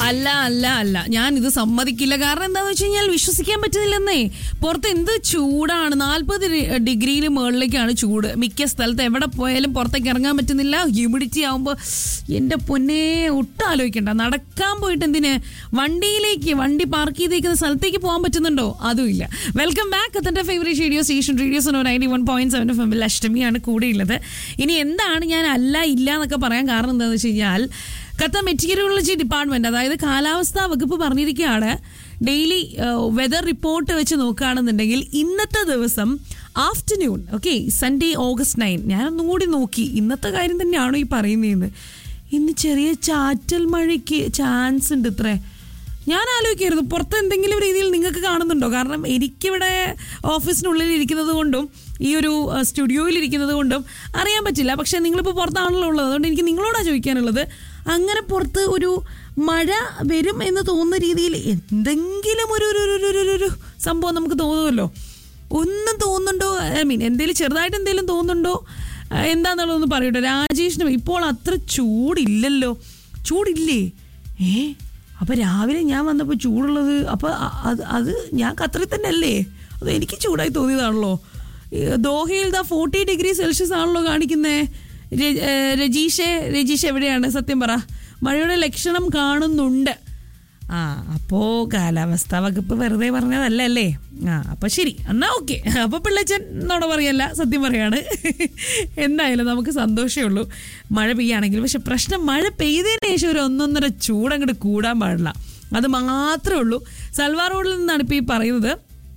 അല്ല അല്ല അല്ല ഞാൻ ഇത് സമ്മതിക്കില്ല കാരണം എന്താന്ന് വെച്ച് കഴിഞ്ഞാൽ വിശ്വസിക്കാൻ പറ്റുന്നില്ലെന്നേ പുറത്ത് എന്ത് ചൂടാണ് നാൽപ്പത് ഡിഗ്രിയിൽ മുകളിലേക്കാണ് ചൂട് മിക്ക സ്ഥലത്ത് എവിടെ പോയാലും പുറത്തേക്ക് ഇറങ്ങാൻ പറ്റുന്നില്ല ഹ്യൂമിഡിറ്റി ആവുമ്പോൾ എൻ്റെ പൊന്നെ ഒട്ടും ആലോചിക്കണ്ട നടക്കാൻ പോയിട്ട് എന്തിന് വണ്ടിയിലേക്ക് വണ്ടി പാർക്ക് ചെയ്തേക്കുന്ന സ്ഥലത്തേക്ക് പോകാൻ പറ്റുന്നുണ്ടോ അതും ഇല്ല വെൽക്കം ബാക്ക് അതിൻ്റെ favourite radio station radio Sono ninety one point seven F എമ്മിൽ അഷ്ടമിയാണ് കൂടെയുള്ളത് ഇനി എന്താണ് ഞാൻ അല്ല ഇല്ല എന്നൊക്കെ പറയാൻ കാരണം എന്താണെന്ന് വെച്ച് കഴിഞ്ഞാൽ കത്ത മെറ്റീരിയോളജി ഡിപ്പാർട്ട്മെന്റ് അതായത് കാലാവസ്ഥാ വകുപ്പ് പറഞ്ഞിരിക്കുകയാണ് ഡെയിലി വെതർ റിപ്പോർട്ട് വെച്ച് നോക്കുകയാണെന്നുണ്ടെങ്കിൽ ഇന്നത്തെ ദിവസം afternoon okay Sunday August nine ഞാനൊന്നും കൂടി നോക്കി ഇന്നത്തെ കാര്യം തന്നെയാണോ ഈ പറയുന്നതെന്ന് ഇന്ന് ചെറിയ ചാറ്റൽ മഴയ്ക്ക് ചാൻസ് ഉണ്ട് ഇത്രേ ഞാൻ ആലോചിക്കായിരുന്നു പുറത്ത് എന്തെങ്കിലും രീതിയിൽ നിങ്ങൾക്ക് കാണുന്നുണ്ടോ കാരണം എനിക്കിവിടെ ഓഫീസിനുള്ളിൽ ഇരിക്കുന്നത് കൊണ്ടും ഈ ഒരു അഹ്, സ്റ്റുഡിയോയിൽ ഇരിക്കുന്നത് കൊണ്ടും അറിയാൻ പറ്റില്ല പക്ഷേ നിങ്ങളിപ്പോൾ പുറത്താണല്ലോ ഉള്ളത് അതുകൊണ്ട് എനിക്ക് നിങ്ങളോടാണ് ചോദിക്കാനുള്ളത് അങ്ങനെ പുറത്ത് ഒരു മഴ വരും എന്ന് തോന്നുന്ന രീതിയിൽ എന്തെങ്കിലും ഒരു ഒരു ഒരു- ഒരു- ഒരു- ഒരു സംഭവം നമുക്ക് തോന്നുമല്ലോ ഒന്നും തോന്നുന്നുണ്ടോ ഐ മീൻ എന്തെങ്കിലും ചെറുതായിട്ട് എന്തെങ്കിലും തോന്നുന്നുണ്ടോ അഹ് എന്താന്നുള്ളതൊന്ന് പറയട്ടെ രാജേഷിനും ഇപ്പോൾ അത്ര ചൂടില്ലല്ലോ ചൂടില്ലേ ഏ അപ്പൊ രാവിലെ ഞാൻ വന്നപ്പോൾ ചൂടുള്ളത് അപ്പൊ അ- അത് അത് ഞാൻ ഖത്തറിൽ തന്നെ അല്ലേ അത് എനിക്ക് ചൂടായി തോന്നിയതാണല്ലോ ഈ ദോഹയിൽ ദാ ഫോർട്ടി ഡിഗ്രി സെൽഷ്യസ് ആണല്ലോ കാണിക്കുന്നേ ര- ഏ, രജീഷെ രജീഷ് എവിടെയാണ് സത്യം പറ മഴയുടെ ലക്ഷണം കാണുന്നുണ്ട് ആ അപ്പോ കാലാവസ്ഥാ വകുപ്പ് വെറുതെ പറഞ്ഞതല്ല അല്ലേ ആ അപ്പൊ ശരി എന്നാ ഓക്കെ അപ്പൊ പിള്ളച്ചൻ എന്നോട് പറയല്ല സത്യം പറയാണ് എന്തായാലും നമുക്ക് സന്തോഷമേ ഉള്ളൂ മഴ പെയ്യാണെങ്കിൽ പക്ഷെ പ്രശ്നം മഴ പെയ്തതിന് ശേഷം ഒരു ഒന്നൊന്നര ചൂടങ്ങോട്ട് കൂടാൻ പാടില്ല അത് മാത്രമേ ഉള്ളൂ സൽവാർ റോഡിൽ നിന്നാണ് ഇപ്പോൾ ഈ പറയുന്നത്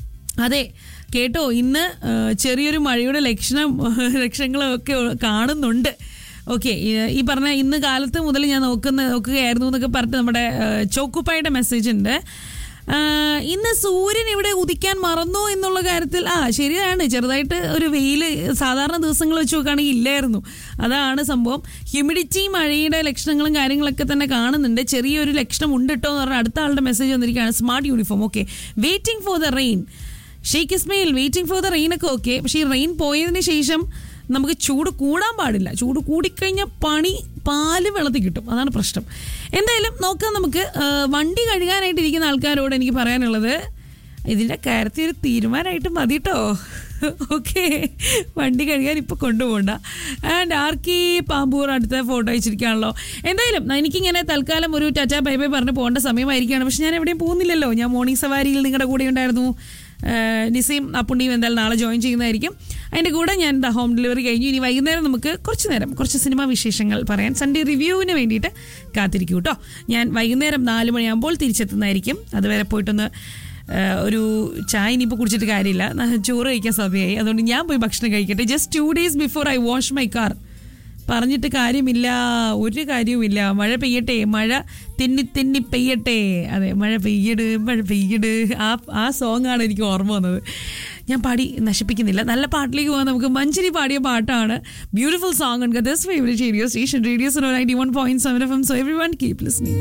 അതെ കേട്ടോ ഇന്ന് ആ, ചെറിയൊരു മഴയുടെ ലക്ഷണം ലക്ഷണങ്ങളൊക്കെ കാണുന്നുണ്ട് ഓക്കെ ഈ പറഞ്ഞ ഇന്ന് കാലത്ത് മുതൽ ഞാൻ നോക്കുന്ന നോക്കുകയായിരുന്നു എന്നൊക്കെ പറഞ്ഞിട്ട് നമ്മുടെ ആ, ചോക്കുപ്പായുടെ മെസ്സേജ് ഉണ്ട് ആ, ഇന്ന് സൂര്യൻ ഇവിടെ ഉദിക്കാൻ മറന്നു എന്നുള്ള കാര്യത്തിൽ ആ ശരിയാണ് ചെറുതായിട്ട് ഒരു വെയിൽ സാധാരണ ദിവസങ്ങൾ വെച്ച് നോക്കുകയാണെങ്കിൽ ഇല്ലായിരുന്നു അതാണ് സംഭവം ഹ്യൂമിഡിറ്റി മഴയുടെ ലക്ഷണങ്ങളും കാര്യങ്ങളൊക്കെ തന്നെ കാണുന്നുണ്ട് ചെറിയൊരു ലക്ഷണം ഉണ്ട് കേട്ടോ എന്ന് പറഞ്ഞാൽ അടുത്ത ആളുടെ മെസ്സേജ് വന്നിരിക്കുകയാണ് smart uniform okay waiting for the rain Sheikh Ismail waiting for the rain ഒക്കെ ഓക്കെ പക്ഷേ ഈ റെയിൻ പോയതിന് ശേഷം നമുക്ക് ചൂട് കൂടാൻ പാടില്ല ചൂട് കൂടിക്കഴിഞ്ഞാൽ പണി പാല് വെള്ളത്തിൽ കിട്ടും അതാണ് പ്രശ്നം എന്തായാലും നോക്കാം നമുക്ക് ആ, വണ്ടി കഴുകാനായിട്ട് ഇരിക്കുന്ന ആൾക്കാരോട് എനിക്ക് പറയാനുള്ളത് ഇതിൻ്റെ കാര്യത്തിൽ ഒരു തീരുമാനമായിട്ട് മതി കേട്ടോ ഓക്കെ വണ്ടി കഴുകാൻ ഇപ്പോൾ കൊണ്ടുപോകണ്ട ആൻഡ് ആർക്കി പാമ്പൂർ അടുത്ത ഫോട്ടോ അയച്ചിരിക്കുകയാണല്ലോ എന്തായാലും എനിക്കിങ്ങനെ തൽക്കാലം ഒരു ടാറ്റാ ബൈ ബൈ പറഞ്ഞ് പോകേണ്ട സമയമായിരിക്കുകയാണ് പക്ഷെ ഞാൻ എവിടെയും പോകുന്നില്ലല്ലോ ഞാൻ മോർണിംഗ് സവാരിയിൽ നിങ്ങളുടെ കൂടെ ഉണ്ടായിരുന്നു ആഹ് നിസീം അപ്പുണ്ണിയും എന്തായാലും നാളെ ജോയിൻ ചെയ്യുന്നതായിരിക്കും അതിൻ്റെ കൂടെ ഞാൻ ദ ഹോം ഡെലിവറി കഴിഞ്ഞു ഇനി വൈകുന്നേരം നമുക്ക് കുറച്ച് നേരം കുറച്ച് സിനിമാ വിശേഷങ്ങൾ പറയാൻ സൺഡേ റിവ്യൂവിന് വേണ്ടിയിട്ട് കാത്തിരിക്കും കേട്ടോ ഞാൻ വൈകുന്നേരം നാല് മണിയാകുമ്പോൾ തിരിച്ചെത്തുന്നതായിരിക്കും അതുവരെ പോയിട്ടൊന്ന് ആഹ് ഒരു ചായ ഇനിയിപ്പോൾ കുടിച്ചിട്ട് കാര്യമില്ല ന- ചോറ് കഴിക്കാൻ സമയമായി അതുകൊണ്ട് ഞാൻ പോയി ഭക്ഷണം കഴിക്കട്ടെ just two days before I wash my car പറഞ്ഞിട്ട് കാര്യമില്ല ഒരു കാര്യവുമില്ല മഴ പെയ്യട്ടെ മഴ തെന്നി തെന്നി പെയ്യട്ടെ അതെ മഴ പെയ്യട് മഴ പെയ്യട് ആ ആ സോങ് ആണ് എനിക്ക് ഓർമ്മ വന്നത് ഞാൻ പാടി നശിപ്പിക്കുന്നില്ല നല്ല പാട്ടിലേക്ക് പോകാൻ നമുക്ക് മഞ്ചരി പാടിയ പാട്ടാണ് ബ്യൂട്ടിഫുൾ സോങ് ഉണ്ട് this favourite radio station radio ninety one point seven F M so everyone keep listening